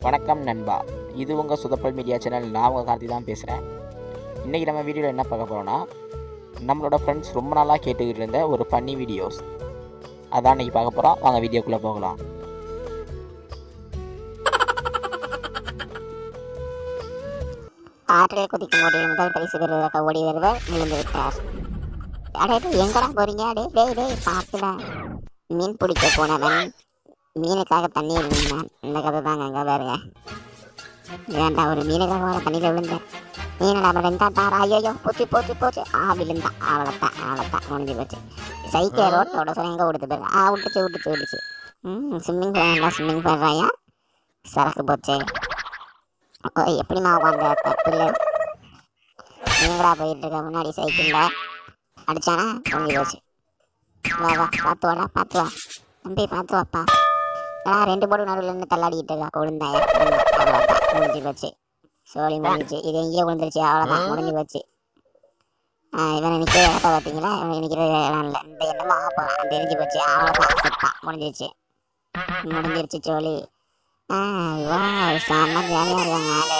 வணக்கம் நண்பா இது உங்கள் சுதப்பல் மீடியா சேனல் நான் உங்கள் கார்த்தி தான் பேசுகிறேன் இன்றைக்கி நம்ம வீடியோவில் என்ன பார்க்க போகிறோன்னா நம்மளோட ஃப்ரெண்ட்ஸ் ரொம்ப நாளாக கேட்டுக்கிட்டு இருந்த ஒரு ஃபன்னி வீடியோஸ் அதான் இன்றைக்கி பார்க்க போகிறோம் வாங்க வீடியோக்குள்ளே போகலாம் ஆற்றில் குதிக்கும் போட்டியில் முதல் பரிசு பெறுவதற்கு ஓடி வருவர் விழுந்து விட்டார் அடே டேய், எங்கடா போறீங்க அடே டேய் டேய் பார்த்துடா மீன் பிடிக்க போனவன் மீனுக்காக தண்ணீர் விழுந்தான் இந்த கதை தாங்க அங்கே பாருங்க ஏன்டா ஒரு மீனுக்காக வர தண்ணியில் விழுந்தேன் மீனடா விழுந்தாட்டாரா ஐயோ போச்சு போச்சு போச்சு ஆ விழுந்தான் அவ்வளோத்தான் அவ்வளோத்தான் முடிஞ்சு போச்சு சைக்கிள் ரோட்டோட சொல்ல எங்கே விடுத்து பாரு ஆ விட்டுச்சு விட்டுச்சு விட்டுச்சு ம் ஸ்விம்மிங் பண்ணா ஸ்விம்மிங் பண்ணுறாயா சரக்கு போச்சே ஓ எப்படிம்மா உட்காந்த தப்பில்லை நீங்களா போயிட்டு இருக்க முன்னாடி சைக்கிளில் அடிச்சானா தொங்கி போச்சு வா வா பார்த்து வாடா பார்த்து வா தம்பி பார்த்து வாப்பா நான் ரெண்டு போடு நடுவில் இருந்து தள்ளாடிக்கிட்டு இருக்கா விழுந்தேன் அவ்வளோதான் முடிஞ்சு போச்சு சோழி முடிஞ்சிச்சு இது எங்கேயோ விழுந்துருச்சு அவ்வளோதான் முடிஞ்சு போச்சு ஆ, இவனை நிற்கிற இடத்த பார்த்தீங்களா இவன் நிற்கிற இடம் இல்லை இந்த என்னமோ ஆப்போம் தெரிஞ்சு போச்சு அவ்வளோதான் செத்தான் முடிஞ்சிருச்சு முடிஞ்சிருச்சு சோழி ஆ வா செம்ம ஜாலியாக இருக்காங்க ஆளு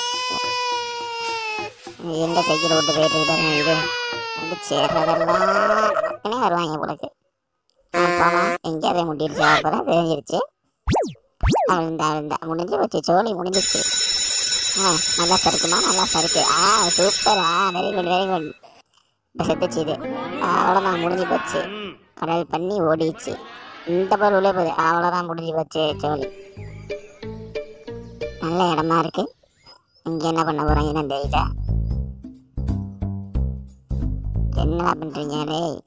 எந்த சைக்கிள் விட்டு போயிட்டு இருக்காங்க இது வந்து சேர்றதெல்லாம் நமக்குனே வருவாங்க போலக்கு போமா எங்கேயாவே முட்டிடுச்சு அப்புறம் தெரிஞ்சிருச்சு அவிழ்ந்தா அவிழ்ந்தா முடிஞ்சு போச்சு சோழி முடிஞ்சிச்சு ஆ நல்லா சறுக்குமா நல்லா சறுக்கு ஆ சூப்பர் ஆ வெரி குட் வெரி குட் இப்போ செத்துச்சு இது அவ்வளோதான் முடிஞ்சு போச்சு கடல் பண்ணி ஓடிச்சு இந்த பொருள் உள்ளே போகுது அவ்வளோதான் முடிஞ்சு போச்சு சோழி நல்ல இடமா இருக்கு இங்க என்ன பண்ண போறாங்கன்னு தெரியல என்னடா பண்றீங்க டேய்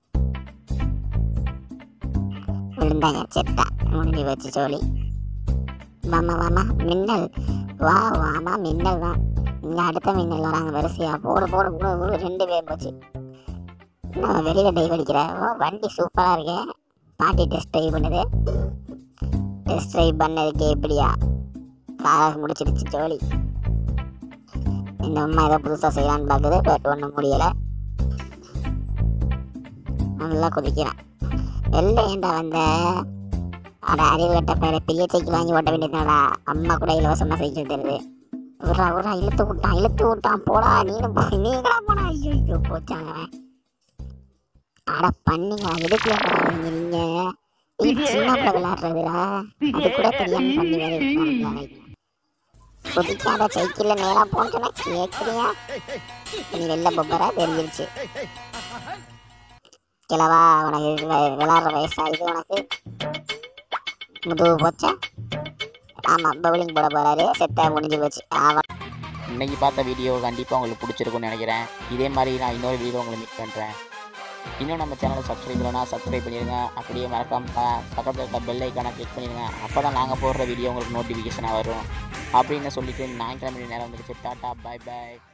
விழுந்தாங்க செத்தா முடிஞ்சு வச்சு சோழி வாமா வாமா மின்னல் வா வாமா மின்னல் தான் இங்க அடுத்த மின்னல் வராங்க வரிசையா போடு போடு போடு போடு ரெண்டு பேர் போச்சு என்ன வெளியில டைவ் அடிக்கிற ஓ வண்டி சூப்பரா இருக்கே பாட்டி டெஸ்ட் ட்ரைவ் பண்ணுது டெஸ்ட் ட்ரைவ் பண்ணதுக்கு எப்படியா காராக முடிச்சிருச்சு ஜோலி இந்த அம்மா ஏதோ புதுசாக செய்யலான்னு பார்க்குது பட் ஒன்றும் முடியலை நல்லா குதிக்கிறான் வெளில ஏன்டா வந்த அட அறிவு கட்ட பேர பெரிய சைக்கிள் வாங்கி ஓட்ட வேண்டியதுனாடா அம்மா கூட இலவசமாக சைக்கிள் தருது விட்றா விட்றா இழுத்து விட்டான் இழுத்து விட்டான் போடா நீனும் போ நீங்களா போடா ஐயோ ஐயோ போச்சாங்க அவன். அட பண்ணிங்களா எதுக்குள்ள போறாங்க நீங்க இது சின்ன பிள்ளை விளையாடுறதுடா அது கூட தெரியாம பண்ணி வேற இருக்காங்க குதிக்காத சைக்கிள்ல நேரா போன்னு சொன்னா கேக்குறியா நீ வெளில போறா தெரிஞ்சிருச்சு கிழவா உனக்கு இது வி- விளையாடுற வயசா இது உனக்கு முதுகு போச்சா ஆமா பவுலிங் போட போறாரு செத்த முடிஞ்சு போச்சு ஆவா இன்னைக்கு பார்த்த வீடியோ கண்டிப்பாக உங்களுக்கு பிடிச்சிருக்கும்னு நினைக்கிறேன் இதே மாதிரி நான் இன்னொரு வீடியோ உங்களை மீட் பண்ணுறேன் இன்னும் நம்ம சேனலை சப்ஸ்கிரைப் பண்ணா சப்ஸ்கிரைப் பண்ணிடுங்க அப்படியே மறக்காம ப- பக்கத்தில் இருக்க பெல் ஐக்கானை கிளிக் பண்ணிடுங்க அப்போ தான் நாங்கள் போடுற வீடியோ உங்களுக்கு நோட்டிஃபிகேஷனாக வரும் அப்படின்னு சொல்லிட்டு ஞாயிற்றுக்கிழமை நேரம் வந்துருச்சு டாட்டா பாய் பாய்